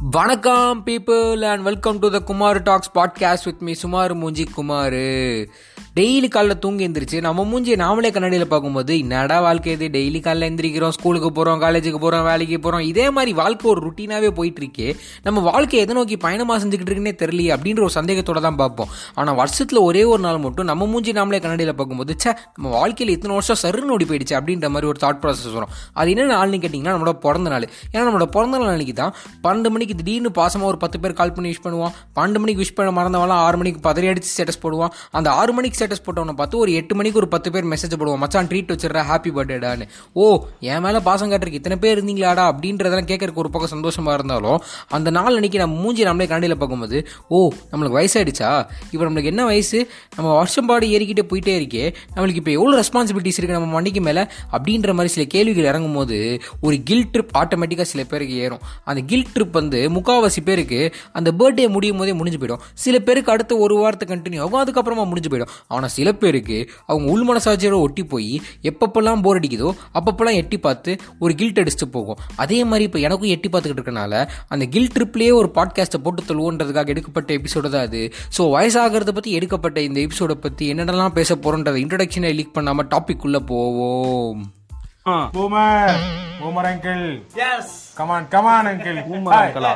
வணக்கம் people and welcome to the Kumar talks podcast with me சுமார் மூஞ்சி குமார் டெய்லி காலைல தூங்கி எந்திரிச்சு நம்ம மூஞ்சி நாமளே கண்ணாடியில் பார்க்கும்போது என்னடா வாழ்க்கை இது டெய்லி காலைல எந்திரிக்கிறோம் ஸ்கூலுக்கு போகிறோம் காலேஜுக்கு போகிறோம் வேலைக்கு போகிறோம் இதே மாதிரி வாழ்க்கை ஒரு ருட்டீனாகவே போயிட்டு இருக்கே நம்ம வாழ்க்கை எதை நோக்கி பயணமாக செஞ்சுக்கிட்டு இருக்குன்னே தெரியலையே அப்படின்ற ஒரு சந்தேகத்தோட தான் பார்ப்போம் ஆனால் வருஷத்தில் ஒரே ஒரு நாள் மட்டும் நம்ம மூஞ்சி நாமளே கண்ணாடியில் பார்க்கும்போது ச்சே நம்ம வாழ்க்கையில் இத்தனை வருஷம் சருன்னு ஓடி போயிடுச்சு அப்படின்ற மாதிரி ஒரு தாட் ப்ராசஸ் வரும் அது என்ன நாள்னு கேட்டிங்கன்னா நம்மளோட பிறந்த நாள் ஏன்னா நம்மளோட பிறந்த நாள் அன்னைக்கு தான் பன்னெண்டு மணிக்கு திடீர்னு பாசமாக ஒரு பத்து பேர் கால் பண்ணி விஷ் பண்ணுவான் பன்னெண்டு மணிக்கு விஷ் பண்ண மறந்தவெல்லாம் ஆறு மணிக்கு பதறி அடிச்சு ஸ்டேட்டஸ் போடுவான் அந்த ஆறு மணிக்கு ஸ்டேட்டஸ் போட்டவனை பார்த்து ஒரு எட்டு மணிக்கு ஒரு பத்து பேர் மெசேஜ் போடுவான் மச்சான் ட்ரீட் வச்சிடறா ஹாப்பி பர்த்டேடான்னு ஓ என் மேலே பாசம் காட்டுறதுக்கு இத்தனை பேர் இருந்தீங்களாடா அப்படின்றதெல்லாம் கேட்கறதுக்கு ஒரு பக்கம் சந்தோஷமா இருந்தாலும் அந்த நாள் அன்னைக்கு நம்ம மூஞ்சி நம்மளே கண்ணாடியில் பார்க்கும்போது ஓ நம்மளுக்கு வயசாயிடுச்சா இப்போ நம்மளுக்கு என்ன வயசு நம்ம வருஷம் பாடு ஏறிக்கிட்டே போயிட்டே இருக்கே நம்மளுக்கு இப்போ எவ்வளோ ரெஸ்பான்சிபிலிட்டிஸ் இருக்குது நம்ம மண்டிக்கு மேலே அப்படின்ற மாதிரி சில கேள்விகள் இறங்கும் போது ஒரு கில் ட்ரிப் ஆட்டோமேட்டிக்காக சில பேருக்கு ஏறும் அந்த கில் ட்ரிப் வந்து முக்காவாசி பேருக்கு அந்த பர்த்டே முடியும் போதே முடிஞ்சு போயிடும் சில பேருக்கு அடுத்த ஒரு வாரத்தை கண்டினியூ ஆகும் அதுக்கப்புறமா முடிஞ்சு போயிடும் ஆனால் சில பேருக்கு அவங்க உள் மனசாட்சியோட ஒட்டி போய் எப்பப்பெல்லாம் போர் அடிக்குதோ அப்பப்பெல்லாம் எட்டி பார்த்து ஒரு கில்ட் அடிச்சுட்டு போகும் அதே மாதிரி இப்போ எனக்கும் எட்டி பார்த்துக்கிட்டு இருக்கனால அந்த கில் ட்ரிப்லேயே ஒரு பாட்காஸ்ட்டை போட்டு தள்ளுவோன்றதுக்காக எடுக்கப்பட்ட எபிசோடு தான் அது ஸோ வயசாகிறத பற்றி எடுக்கப்பட்ட இந்த எபிசோடை பற்றி என்னென்னலாம் பேச போகிறோன்றதை இன்ட்ரடக்ஷனை லீக் பண்ணாமல் டாபிக் உள்ள போவோம் Boomer! Boomer uncle! Yes! Come on, come on, uncle! Boomer uncle.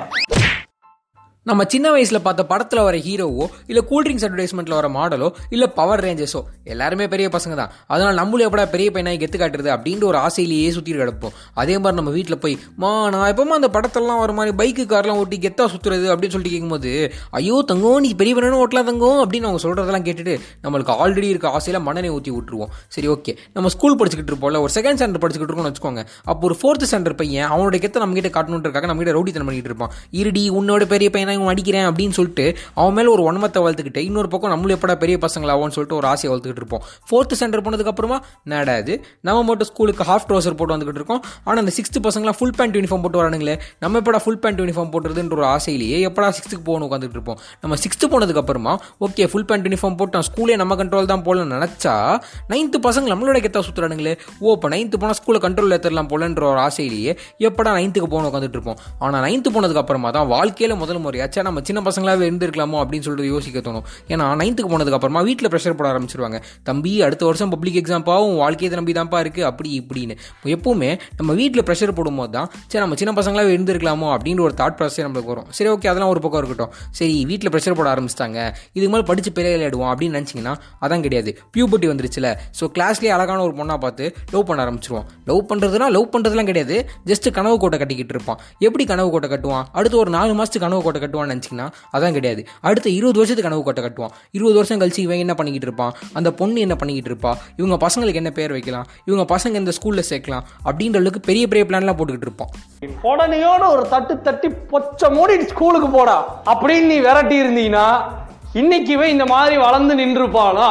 நம்ம சின்ன வயசுல பார்த்த படத்துல வர ஹீரோவோ இல்ல கூல்ட்ரிங்க்ஸ் அட்வர்டைஸ்மெண்ட்ல வர மாடலோ இல்ல பவர் ரேஞ்சஸோ எல்லாருமே பெரிய பசங்க தான் அதனால நம்மளும் எப்படா பெரிய பையனாய் கெத்து காட்டுறது அப்படின்ற ஒரு ஆசையிலேயே சுத்தி கிடப்போம் அதே மாதிரி நம்ம வீட்டில் போய் மா நான் எப்பமா அந்த படத்தெல்லாம் வர மாதிரி பைக்கு கார்லாம் ஓட்டி கெத்தா சுத்துறது அப்படின்னு சொல்லிட்டு கேட்கும்போது ஐயோ தங்கம் நீ பெரிய பையனும் ஓட்டலாம் தங்கம் அப்படின்னு அவங்க சொல்றதெல்லாம் கேட்டுட்டு நம்மளுக்கு ஆல்ரெடி இருக்க ஆசையில மனநே ஊற்றி விட்டுருவோம் சரி ஓகே நம்ம ஸ்கூல் படிச்சுக்கிட்டு இருப்போம்ல ஒரு செகண்ட் ஸ்டாண்டர்ட் படிச்சுக்கிட்டு இருக்கோம்னு வச்சுக்கோங்க அப்போ ஒரு ஃபோர்த் ஸ்டாண்டர்ட் பையன் அவனோட கெத்த நம்ம கிட்ட காட்டணுன்றக்காக நம்ம கிட்ட ரவுடி தனம் பண்ணிட்டு இருப்பான் இருடி உன்னோட பெரிய பையனா இவன் அடிக்கிறேன் அப்படின்னு சொல்லிட்டு அவன் மேல ஒரு ஒன்மத்தை வளர்த்துக்கிட்டு இன்னொரு பக்கம் நம்மளும் எப்படா பெரிய பசங்களாவோன்னு சொல்லிட்டு ஒரு ஆசையை வளர்த்துக்கிட்டு இருப்போம் ஃபோர்த் ஸ்டாண்டர்ட் போனதுக்கு அப்புறமா நடாது நம்ம மட்டும் ஸ்கூலுக்கு ஹாஃப் ட்ரௌசர் போட்டு வந்துகிட்டு இருக்கோம் ஆனால் அந்த சிக்ஸ்த் பசங்களாம் ஃபுல் பேண்ட் யூனிஃபார்ம் போட்டு வரானுங்களே நம்ம எப்படா ஃபுல் பேண்ட் யூனிஃபார்ம் போட்டுறதுன்ற ஒரு ஆசையிலேயே எப்படா சிக்ஸ்த்துக்கு போகணும் உட்காந்துட்டு இருப்போம் நம்ம சிக்ஸ்த்து போனதுக்கு அப்புறமா ஓகே ஃபுல் பேண்ட் யூனிஃபார்ம் போட்டு ஸ்கூலே நம்ம கண்ட்ரோல் தான் போலன்னு நினச்சா நைன்த்து பசங்க நம்மளோட கெத்தா சுற்றுறானுங்களே ஓ இப்போ நைன்த்து போனால் ஸ்கூலில் கண்ட்ரோல் ஏற்றலாம் போலன்ற ஒரு ஆசையிலேயே எப்படா நைன்த்துக்கு போகணும் உட்காந்துட்டு இருப்போம் ஆனால் நைன்த்து போனதுக்கு அப்புறமா தான் வாழ்க்கையில் முதல் முறையாச்சா நம்ம சின்ன பசங்களாவே இருந்திருக்கலாமோ அப்படின்னு சொல்லிட்டு யோசிக்க தோணும் ஏன்னா நைன்த்துக்கு போனதுக்கு அப்புறமா வீட்டில் ப்ரெஷர் போட ஆரம்பிச்சிருவாங்க தம்பி அடுத்த வருஷம் பப்ளிக் எக்ஸாம்ப்பா உன் வாழ்க்கையை நம்பி தான்ப்பா இருக்குது அப்படி இப்படின்னு எப்பவுமே நம்ம வீட்டில் ப்ரெஷர் போடும்போது தான் சரி நம்ம சின்ன பசங்களாவே இருந்திருக்கலாமோ அப்படின்ற ஒரு தாட் ப்ராசஸ் நம்மளுக்கு வரும் சரி ஓகே அதெல்லாம் ஒரு பக்கம் இருக்கட்டும் சரி வீட்டில் ப்ரெஷர் போட ஆரம்பிச்சிட்டாங்க இதுக்கு மேலே படித்து பெரிய விளையாடுவோம் அப்படின்னு நினச்சிங்கன்னா அதான் கிடையாது பியூபர்ட்டி வந்துருச்சுல ஸோ கிளாஸ்லேயே அழகான ஒரு பொண்ணாக பார்த்து லவ் பண்ண ஆரம்பிச்சிருவோம் லவ் பண்ணுறதுனா லவ் பண்ணுறதுலாம் கிடையாது ஜஸ்ட் கனவு கோட்டை கட்டிக்கிட்டு இருப்பான் எப்படி கனவு கோட்டை கட்டுவான் அடுத்து ஒரு நாலு மாதத்துக்கு கனவு கோட்டை கட்டுவான்னு நினச்சிங்கன்னா அதான் கிடையாது அடுத்த இருபது வருஷத்துக்கு கனவு கோட்டை கட்டுவான் இருபது வருஷம் கழிச்சு இவன் என்ன பண்ணிக்கிட்டு இருப்பான் அந்த பொண்ணு என்ன பண்ணிக்கிட்டு இருப்பா இவங்க பசங்களுக்கு என்ன பேர் வைக்கலாம் இவங்க பசங்க இந்த ஸ்கூலில் சேர்க்கலாம் அப்படின்ற அளவுக்கு பெரிய பெரிய பிளான்லாம் போட்டுக்கிட்டு இருப்பான் உடனேயோட ஒரு தட்டு தட்டி பொச்ச மூடி ஸ்கூலுக்கு போடா அப்படின்னு நீ விரட்டி இருந்தீங்கன்னா இன்னைக்குவே இந்த மாதிரி வளர்ந்து நின்றுப்பானா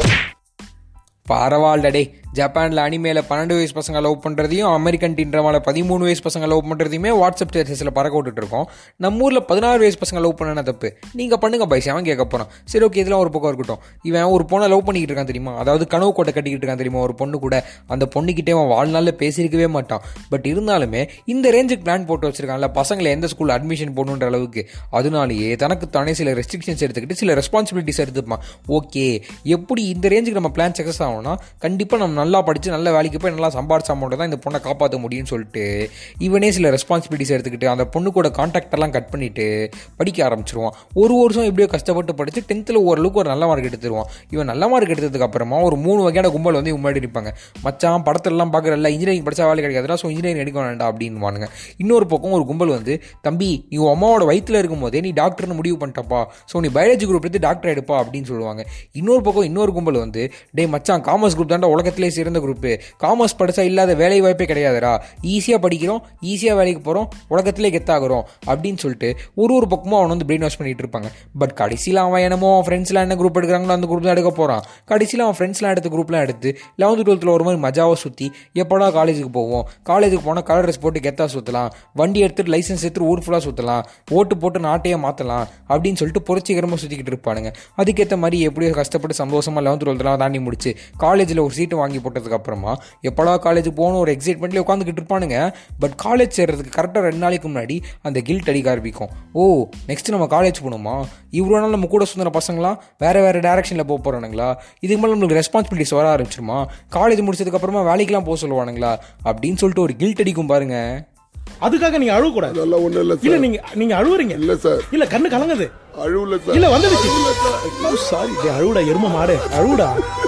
பரவாயில்லடே ஜப்பானில் அனிமேல பன்னெண்டு வயசு பசங்க லவ் பண்ணுறதையும் அமெரிக்கன் டீன் ட்ராமாவில் பதிமூணு வயசு பசங்க லவ் பண்ணுறதையுமே வாட்ஸ்அப் ஸ்டேட்டஸில் பறக்க விட்டுட்டு இருக்கோம் நம்ம ஊரில் பதினாறு வயசு பசங்க லவ் பண்ணனா தப்பு நீங்கள் பண்ணுங்க பைஸ் அவன் கேட்க போகிறான் சரி ஓகே இதெல்லாம் ஒரு பக்கம் இருக்கட்டும் இவன் ஒரு பொண்ணை லவ் பண்ணிக்கிட்டு இருக்கான் தெரியுமா அதாவது கனவு கோட்டை கட்டிக்கிட்டு இருக்கான் தெரியுமா ஒரு பொண்ணு கூட அந்த பொண்ணுக்கிட்டே அவன் வாழ்நாளில் பேசியிருக்கவே மாட்டான் பட் இருந்தாலுமே இந்த ரேஞ்சுக்கு பிளான் போட்டு வச்சிருக்கான்ல பசங்களை எந்த ஸ்கூலில் அட்மிஷன் போடணுன்ற அளவுக்கு அதனாலேயே தனக்கு தானே சில ரெஸ்ட்ரிக்ஷன்ஸ் எடுத்துக்கிட்டு சில ரெஸ்பான்சிபிலிட்டிஸ் எடுத்துப்பான் ஓகே எப்படி இந்த ரேஞ்சுக்கு நம்ம பிளான் சக்ஸஸ் ஆகும்னா கண்டிப்பாக நம்ம நல்லா படித்து நல்ல வேலைக்கு போய் நல்லா சம்பாரிச்சா மட்டும் தான் இந்த பொண்ணை காப்பாற்ற முடியும்னு சொல்லிட்டு இவனே சில ரெஸ்பான்சிபிலிட்டிஸ் எடுத்துக்கிட்டு அந்த பொண்ணு கூட கான்டாக்ட் எல்லாம் கட் பண்ணிட்டு படிக்க ஆரம்பிச்சிருவான் ஒரு வருஷம் எப்படியோ கஷ்டப்பட்டு படித்து டென்த்தில் ஓரளவுக்கு ஒரு நல்ல மார்க் எடுத்துருவான் இவன் நல்ல மார்க் எடுத்ததுக்கு அப்புறமா ஒரு மூணு வகையான கும்பல் வந்து இவன் முன்னாடி நிற்பாங்க மச்சான் படத்திலலாம் பார்க்குறல்ல இன்ஜினியரிங் படித்தா வேலை கிடைக்காதுடா ஸோ இன்ஜினியரிங் எடுக்க வேண்டாம் அப்படின்வானுங்க இன்னொரு பக்கம் ஒரு கும்பல் வந்து தம்பி நீ உன் அம்மாவோட வயிற்றில் இருக்கும்போதே நீ டாக்டர்னு முடிவு பண்ணிட்டப்பா ஸோ நீ பயாலஜி குரூப் எடுத்து டாக்டர் எடுப்பா அப்படின்னு சொல்லுவாங்க இன்னொரு பக்கம் இன்னொரு கும்பல் வந்து டே மச்சான் காமர்ஸ் குரூப் தாண்டா உலகத்திலே சிறந்த குரூப் காமர்ஸ் படித்தா இல்லாத வேலை வாய்ப்பே கிடையாதுடா ஈஸியாக படிக்கிறோம் ஈஸியாக வேலைக்கு போகிறோம் உலகத்திலே கெத்தாகிறோம் அப்படின்னு சொல்லிட்டு ஒரு ஒரு பக்கமும் அவன் வந்து பிரெயின் வாஷ் பண்ணிட்டு இருப்பாங்க பட் கடைசியில் அவன் என்னமோ அவன் ஃப்ரெண்ட்ஸ்லாம் என்ன குரூப் எடுக்கிறாங்களோ அந்த குரூப் தான் எடுக்க போகிறான் கடைசியில் அவன் ஃப்ரெண்ட்ஸ்லாம் எடுத்த குரூப்லாம் எடுத்து லெவன்த் டுவெல்த்தில் ஒரு மாதிரி மஜாவை சுற்றி எப்படா காலேஜுக்கு போவோம் காலேஜுக்கு போனால் கலர் ட்ரெஸ் போட்டு கெத்தா சுற்றலாம் வண்டி எடுத்துட்டு லைசன்ஸ் எடுத்துட்டு ஊர் ஃபுல்லாக சுற்றலாம் ஓட்டு போட்டு நாட்டையே மாற்றலாம் அப்படின்னு சொல்லிட்டு புரட்சிகரமாக சுற்றிக்கிட்டு இருப்பானுங்க அதுக்கேற்ற மாதிரி எப்படியோ கஷ்டப்பட்டு சந்தோஷமாக லெவன்த் டுவெல்த்லாம் தாண்டி முடிச்சு காலேஜில் ஒரு சீட்டு வாங்கி போட்டதுக்கு அப்புறமா எப்படா காலேஜ் போகணும் ஒரு எக்ஸைட்மெண்ட்லேயே உட்காந்துக்கிட்டு இருப்பானுங்க பட் காலேஜ் சேர்றதுக்கு கரெக்டாக ரெண்டு நாளைக்கு முன்னாடி அந்த கில்ட் அடிக்க ஆரம்பிக்கும் ஓ நெக்ஸ்ட் நம்ம காலேஜ் போகணுமா இவ்வளோ நாள் நம்ம கூட சுந்தர பசங்களாம் வேற வேற டேரக்ஷனில் போக போகிறானுங்களா இதுக்கு மேலே நம்மளுக்கு ரெஸ்பான்சிபிலிட்டிஸ் வர ஆரம்பிச்சிருமா காலேஜ் முடிச்சதுக்கு அப்புறமா வேலைக்கெல்லாம் போக சொல்லுவானுங்களா அப்படின்னு சொல்லிட்டு ஒரு கில்ட் அடிக்கும் பாருங்க அதுக்காக நீங்க அழுவ கூடாது அதெல்லாம் ஒண்ணும் இல்ல இல்ல சார் நீங்க நீங்க அழுவுறீங்க இல்ல சார் இல்ல கண்ணு கலங்குது அழுவல சார் இல்ல வந்துடுச்சு அழுவல சார் சாரி அழுவுடா எரும மாடு அழுவுடா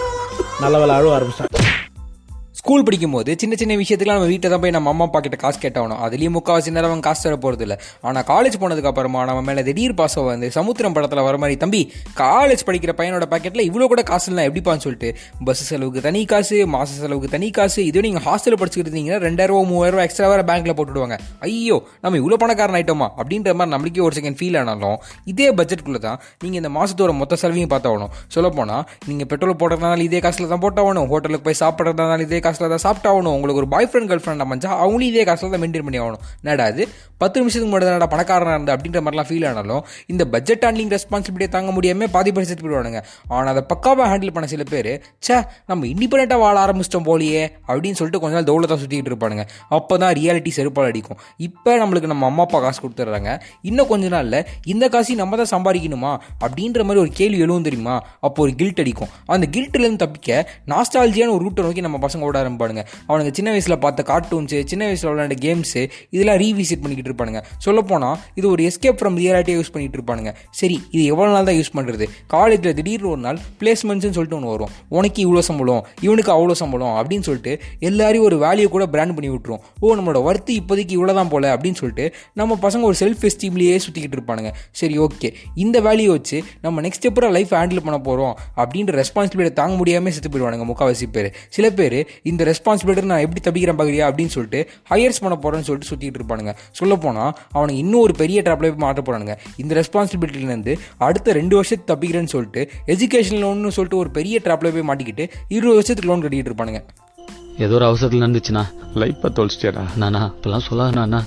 நல்ல வேலை அழுவ ஆரம்பிச்சிட்டான் ஸ்கூல் படிக்கும்போது சின்ன சின்ன விஷயத்துக்குலாம் நம்ம வீட்டில் தான் போய் நம்ம அம்மா அப்பா கிட்ட காசு கேட்டாகணும் அதுலேயும் முக்கால்வாசி நேரம் அவங்க காசு தர போகிறது இல்லை ஆனால் காலேஜ் போனதுக்கு அப்புறமா நம்ம மேலே திடீர் பாசம் வந்து சமுத்திரம் படத்தில் வர மாதிரி தம்பி காலேஜ் படிக்கிற பையனோட பாக்கெட்டில் இவ்வளோ கூட காசு இல்லை எப்படிப்பான்னு சொல்லிட்டு பஸ் செலவுக்கு தனி காசு மாச செலவுக்கு தனி காசு இதுவே நீங்கள் ஹாஸ்டலில் படிச்சுக்கிட்டு இருந்தீங்கன்னா ரெண்டாயிரம் ரூபா மூவாயிரம் ரூபா எக்ஸ்ட்ரா வேறு பேங்க்கில் போட்டுவிடுவாங்க ஐயோ நம்ம இவ்வளோ பணக்காரன் ஆயிட்டோமா அப்படின்ற மாதிரி நம்மளுக்கே ஒரு செகண்ட் ஃபீல் ஆனாலும் இதே பட்ஜெட்குள்ளே தான் நீங்கள் இந்த மாதத்தோட மொத்த செலவையும் பார்த்தாகணும் சொல்லப்போனால் நீங்கள் பெட்ரோல் போடுறதுனால இதே காசில் தான் போட்டாகணும் ஹோட்டலுக்கு போய் சாப்பிட்றதுனால இதே காசில் தான் சாப்பிட்டாகணும் உங்களுக்கு ஒரு பாய் ஃப்ரெண்ட் கேர்ள் ஃப்ரெண்ட் அமைஞ்சா அவங்களும் இதே காசில் தான் மெயின்டைன் பண்ணி ஆகணும் என்னடா அது பத்து நிமிஷத்துக்கு முன்னாடி தான் பணக்காரனாக இருந்தா அப்படின்ற மாதிரிலாம் ஃபீல் ஆனாலும் இந்த பட்ஜெட் ஹேண்ட்லிங் ரெஸ்பான்சிபிலிட்டியை தாங்க முடியாமல் பாதி பேர் செத்து போயிடுவானுங்க ஆனால் அதை பக்காவாக ஹேண்டில் பண்ண சில பேர் ச்சே நம்ம இண்டிபெண்ட்டாக வாழ ஆரம்பிச்சிட்டோம் போலியே அப்படின்னு சொல்லிட்டு கொஞ்ச நாள் தௌலத்தாக சுற்றிட்டு இருப்பானுங்க அப்போ தான் ரியாலிட்டி செருப்பால் அடிக்கும் இப்போ நம்மளுக்கு நம்ம அம்மா அப்பா காசு கொடுத்துட்றாங்க இன்னும் கொஞ்ச நாளில் இந்த காசையும் நம்ம தான் சம்பாதிக்கணுமா அப்படின்ற மாதிரி ஒரு கேள்வி எழுவும் தெரியுமா அப்போ ஒரு கில்ட் அடிக்கும் அந்த கில்ட்லேருந்து தப்பிக்க நாஸ்டாலஜியான ஒரு ரூட்டை நோக்கி நம்ம பசங்க ஓட ஆரம்பிப்பானுங்க அவனுங்க சின்ன வயசில் பார்த்த கார்ட்டூன்ஸு சின்ன வயசில் விளையாண்ட கேம்ஸு இதெல்லாம் ரீவிசிட் பண்ணிக்கிட்டு இருப்பானுங்க சொல்லப்போனால் இது ஒரு எஸ்கேப் ஃப்ரம் ரியாலிட்டியை யூஸ் பண்ணிட்டு இருப்பானுங்க சரி இது எவ்வளோ நாள் தான் யூஸ் பண்ணுறது காலேஜில் திடீர்னு ஒரு நாள் பிளேஸ்மெண்ட்ஸ்னு சொல்லிட்டு ஒன்று வரும் உனக்கு இவ்வளோ சம்பளம் இவனுக்கு அவ்வளோ சம்பளம் அப்படின்னு சொல்லிட்டு எல்லாரையும் ஒரு வேல்யூ கூட பிராண்ட் பண்ணி விட்டுரும் ஓ நம்மளோட ஒர்த்து இப்போதைக்கு இவ்வளோ தான் போல அப்படின்னு சொல்லிட்டு நம்ம பசங்க ஒரு செல்ஃப் எஸ்டீம்லேயே சுற்றிக்கிட்டு இருப்பானுங்க சரி ஓகே இந்த வேல்யூ வச்சு நம்ம நெக்ஸ்ட் எப்போ லைஃப் ஹேண்டில் பண்ண போகிறோம் அப்படின்ற ரெஸ்பான்சிபிலிட்டி தாங்க முடியாமல் செத்து போயிடுவானுங்க முக்கால்வாசி பேர் சில பேர் இந்த ரெஸ்பான்சிபிலிட்டி நான் எப்படி தப்பிக்கிறேன் பார்க்குறியா அப்படின்னு சொல்லிட்டு ஹையர்ஸ் பண்ண போகிறேன்னு சொல்லிட்டு சுற்றிட்டு இருப்பானுங்க சொல்லப்போனால் அவனுக்கு இன்னும் ஒரு பெரிய ட்ராப்ல போய் மாட்ட போகிறானுங்க இந்த ரெஸ்பான்சிபிலிட்டிலேருந்து அடுத்த ரெண்டு வருஷத்துக்கு தப்பிக்கிறேன்னு சொல்லிட்டு எஜுகேஷன் லோன்னு சொல்லிட்டு ஒரு பெரிய ட்ராப்ல போய் மாட்டிக்கிட்டு இருபது வருஷத்துக்கு லோன் கட்டிட்டு இருப்பானுங்க ஏதோ ஒரு அவசரத்தில் நடந்துச்சுண்ணா லைஃப்பை தொலைச்சிட்டியாடா நானா இப்பெல்லாம் சொல்லாதண்ணா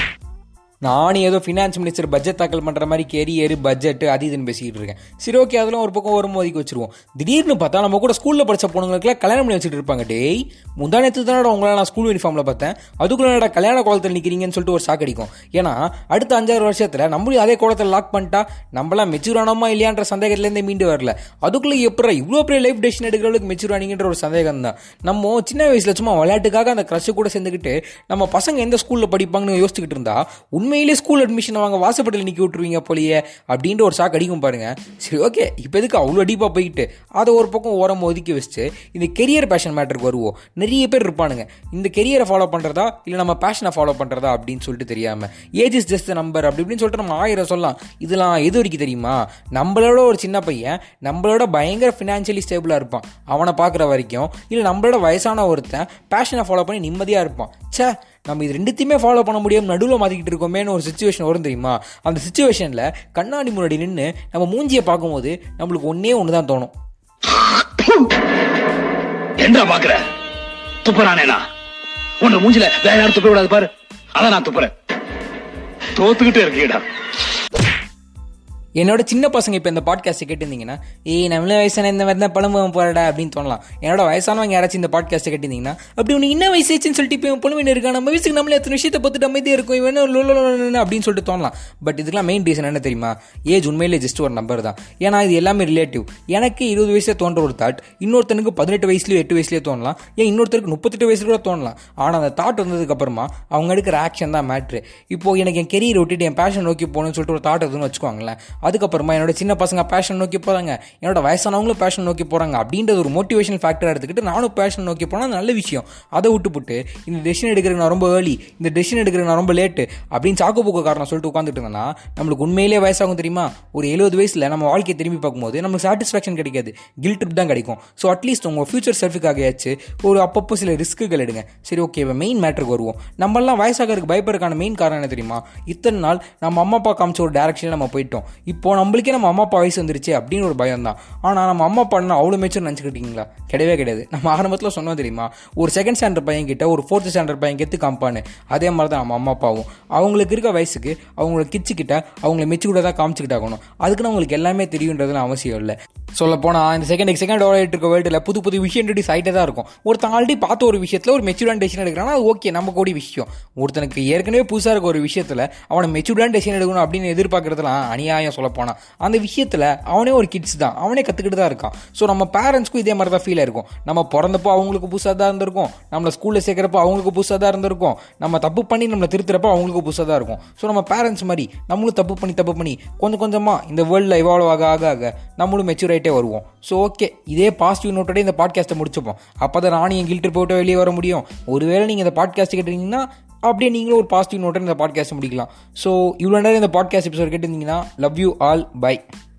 நானே ஏதோ ஃபினான்ஸ் மினிஸ்டர் பட்ஜெட் தாக்கல் பண்ணுற மாதிரி கேரியர் பட்ஜெட் அது இதுன்னு பேசிக்கிட்டு இருக்கேன் சரி ஓகே அதெல்லாம் ஒரு பக்கம் ஒரு மோதிக்கு வச்சிருவோம் திடீர்னு பார்த்தா நம்ம கூட ஸ்கூலில் படிச்ச பொண்ணுங்களுக்குலாம் கல்யாணம் பண்ணி வச்சுட்டு இருப்பாங்க டேய் முந்தானத்து தானடா உங்களால் நான் ஸ்கூல் யூனிஃபார்மில் பார்த்தேன் அதுக்குள்ள கல்யாண கோலத்தில் நிற்கிறீங்கன்னு சொல்லிட்டு ஒரு ஷாக் அடிக்கும் ஏன்னா அடுத்த அஞ்சாறு வருஷத்தில் நம்மளும் அதே கோலத்தில் லாக் பண்ணிட்டா நம்மளாம் மெச்சூர் ஆனோமா இல்லையான்ற சந்தேகத்துலேருந்து மீண்டு வரல அதுக்குள்ளே எப்படி இவ்வளோ பெரிய லைஃப் டெசிஷன் எடுக்கிற அளவுக்கு மெச்சூர் ஆனீங்கன்ற ஒரு சந்தேகம் தான் நம்ம சின்ன வயசில் சும்மா விளையாட்டுக்காக அந்த க்ரஷ் கூட சேர்ந்துக்கிட்டு நம்ம பசங்க எந்த ஸ்கூலில் படிப்பாங்கன்னு யோசிச்சுக்கிட்டு இருந்தா உண்மையிலே ஸ்கூல் அட்மிஷன் வாங்க வாசப்பட்டில் நிற்க விட்டுருவீங்க போலியே அப்படின்ற ஒரு ஷாக் அடிக்கும் பாருங்க சரி ஓகே இப்போ எதுக்கு அவ்வளோ டீப்பாக போயிட்டு அதை ஒரு பக்கம் ஓரம் ஒதுக்கி வச்சுட்டு இந்த கெரியர் பேஷன் மேட்டருக்கு வருவோம் நிறைய பேர் இருப்பானுங்க இந்த கெரியரை ஃபாலோ பண்ணுறதா இல்லை நம்ம பேஷனை ஃபாலோ பண்ணுறதா அப்படின்னு சொல்லிட்டு தெரியாமல் ஏஜ் இஸ் ஜஸ்ட் நம்பர் அப்படி இப்படின்னு சொல்லிட்டு நம்ம ஆயிரம் சொல்லலாம் இதெல்லாம் எது வரைக்கும் தெரியுமா நம்மளோட ஒரு சின்ன பையன் நம்மளோட பயங்கர ஃபினான்ஷியலி ஸ்டேபிளாக இருப்பான் அவனை பார்க்குற வரைக்கும் இல்லை நம்மளோட வயசான ஒருத்தன் பேஷனை ஃபாலோ பண்ணி நிம்மதியாக இருப்பான் ச்சே நம்ம இது ரெண்டுத்தையுமே ஃபாலோ பண்ண முடியாம நடுவில் மாற்றிக்கிட்டு இருக்கோமேன்னு ஒரு சுச்சுவேஷன் வரும் தெரியுமா அந்த சுச்சுவேஷனில் கண்ணாடி முன்னாடி நின்று நம்ம மூஞ்சியை பார்க்கும்போது நம்மளுக்கு ஒன்றே ஒன்று தான் தோணும் என்ன பாக்குற துப்புறானேனா உன்னை மூஞ்சில வேற யாரும் துப்ப விடாது பாரு அதான் நான் துப்புறேன் தோத்துக்கிட்டே இருக்கீடா என்னோட சின்ன பசங்க இப்போ இந்த பாட்காஸ்ட்டை கேட்டிருந்தீங்கன்னா ஏய் நம்மள வயசான இந்த மாதிரி தான் பழம்பு போறடா அப்படின்னு தோணலாம் என்னோட வயசானவங்க யாராச்சும் இந்த பாட்காஸ்ட்டை கேட்டிருந்தீங்கன்னா அப்படி உனக்கு என்ன வயசாச்சுன்னு சொல்லிட்டு இப்போ பழம்பு இருக்கா நம்ம வயசுக்கு நம்மளே எத்தனை விஷயத்தை பார்த்துட்டு அமைதியாக இருக்கும் இவன் என்ன லொ, லொ, லொ, லொ, லொ அப்படின்னு சொல்லிட்டு தோணலாம் பட் இதுக்கெல்லாம் மெயின் ரீசன் என்ன தெரியுமா ஏஜ் உண்மையிலே ஜஸ்ட் ஒரு நம்பர் தான் ஏன்னா இது எல்லாமே ரிலேட்டிவ் எனக்கு இருபது வயசுல தோன்ற ஒரு தாட் இன்னொருத்தனுக்கு பதினெட்டு வயசுலயோ எட்டு வயசுலயே தோணலாம் ஏன் இன்னொருத்தருக்கு முப்பத்தெட்டு வயசுல கூட தோணலாம் ஆனால் அந்த தாட் வந்ததுக்கு அப்புறமா அவங்க எடுக்கிற ஆக்ஷன் தான் மேட்ரு இப்போ எனக்கு என் கெரியர் விட்டுட்டு என் பேஷன் நோக்கி போகணும்னு சொல்லிட்டு ஒரு தாட் எதுன்னு வச்சுக்கோங்களேன் அதுக்கப்புறமா என்னோட சின்ன பசங்க பேஷன் நோக்கி போகிறாங்க என்னோட வயசானவங்களும் பேஷன் நோக்கி போகிறாங்க அப்படின்றது ஒரு மோட்டிவேஷன் ஃபேக்டராக எடுத்துக்கிட்டு நானும் பேஷன் நோக்கி போனால் நல்ல விஷயம் அதை விட்டுப்புட்டு இந்த டெசிஷன் எடுக்கிறதுக்கு நான் ரொம்ப ஏர்லி இந்த டெசிஷன் எடுக்கிறதுக்கு நான் ரொம்ப லேட்டு அப்படின்னு சாக்கு போக்கு காரணம் சொல்லிட்டு உட்காந்துட்டு இருந்தேன்னா நம்மளுக்கு உண்மையிலே வயசாகும் தெரியுமா ஒரு எழுபது வயசில் நம்ம வாழ்க்கையை திரும்பி பார்க்கும்போது நமக்கு சாட்டிஸ்ஃபேக்ஷன் கிடைக்காது கில் ட்ரிப் தான் கிடைக்கும் ஸோ அட்லீஸ்ட் உங்கள் ஃபியூச்சர் செல்ஃபுக்காகயாச்சு ஒரு அப்பப்போ சில ரிஸ்க்குகள் எடுங்க சரி ஓகே இப்போ மெயின் மேட்டருக்கு வருவோம் நம்மளாம் வயசாகிறதுக்கு பயப்படுறதுக்கான மெயின் காரணம் என்ன தெரியுமா இத்தனை நாள் நம்ம அம்மா அப்பா காமிச்ச ஒரு டேரக்ஷனில் நம்ம போயிட்டோம் இப்போ நம்மளுக்கே நம்ம அம்மா அப்பா வயசு வந்துருச்சு அப்படின்னு ஒரு பயம் தான் ஆனால் நம்ம அம்மா அப்பா என்ன அவ்வளோ மேச்சர் நினச்சிக்கிட்டீங்களா கிடையவே கிடையாது நம்ம ஆரம்பத்தில் சொன்னோம் தெரியுமா ஒரு செகண்ட் ஸ்டாண்டர்ட் பையன் கிட்ட ஒரு ஃபோர்த் ஸ்டாண்டர்ட் பையன் கெத்து காமிப்பான்னு அதே மாதிரி தான் நம்ம அம்மா அப்பாவும் அவங்களுக்கு இருக்க வயசுக்கு அவங்கள கிச்சு கிட்ட அவங்கள மெச்சூர்டாக தான் காமிச்சிக்கிட்டாகணும் அதுக்குன்னு அவங்களுக்கு எல்லாமே தெரியுன்றதுல அவசியம் இல்லை சொல்ல போனால் இந்த செகண்ட் செகண்ட் ஓடிட்டு இருக்க வேர்ல்டில் புது புது விஷயம் இன்ட்ரடியூஸ் ஆகிட்டே தான் இருக்கும் ஒருத்தன் ஆல்ரெடி பார்த்த ஒரு விஷயத்தில் ஒரு மெச்சூர்டான டெசிஷன் எடுக்கிறான்னா அது ஓகே நம்ம கூடிய விஷயம் ஒருத்தனுக்கு ஏற்கனவே புதுசாக இருக்க ஒரு விஷயத்தில் அவனை மெச்சூர்டான டெசிஷன் எடுக்கணும் அப்படின்னு எதிர்பார்க்கறதுலாம் அநியாயம் சொல்ல போனால் அந்த விஷயத்தில் அவனே ஒரு கிட்ஸ் தான் அவனே கற்றுக்கிட்டு தான் இருக்கான் ஸோ நம்ம பேரண்ட்ஸ்க்கும் இதே மாதிரி தான் ஃபீல் இருக்கும் நம்ம பிறந்தப்போ அவங்களுக்கு புதுசாக தான் இருந்திருக்கும் நம்மளை ஸ்கூலில் சேர்க்குறப்போ அவங்களுக்கு புதுசாக தான் இருந்திருக்கும் நம்ம தப்பு பண்ணி நம்மளை திருத்துறப்போ அவங்களுக்கு புதுசாக தான் இருக்கும் ஸோ நம்ம பேரண்ட்ஸ் மாதிரி நம்மளும் தப்பு பண்ணி தப்பு பண்ணி கொஞ்சம் கொஞ்சமாக இந்த வேர்ல்டில் இவால்வ் ஆக ஆக ஆக நம்மளும் மெச்சூர் ஆகிட்டே வருவோம் ஸோ ஓகே இதே பாசிட்டிவ் நோட்டோட இந்த பாட்காஸ்ட்டை முடிச்சுப்போம் அப்போ தான் நானும் என் கில்ட்டு போட்டு வெளியே வர முடியும் ஒருவேளை நீங்கள் இந்த பாட்காஸ்ட் கேட்டிங்கன்னா அப்படியே நீங்களும் ஒரு பாசிட்டிவ் நோட்டை இந்த பாட்காஸ்ட் முடிக்கலாம் ஸோ இவ்வளோ நேரம் இந்த பாட்காஸ்ட் எபிசோட் கேட்டிருந்தீங்கன்னா லவ் யூ ஆல் பை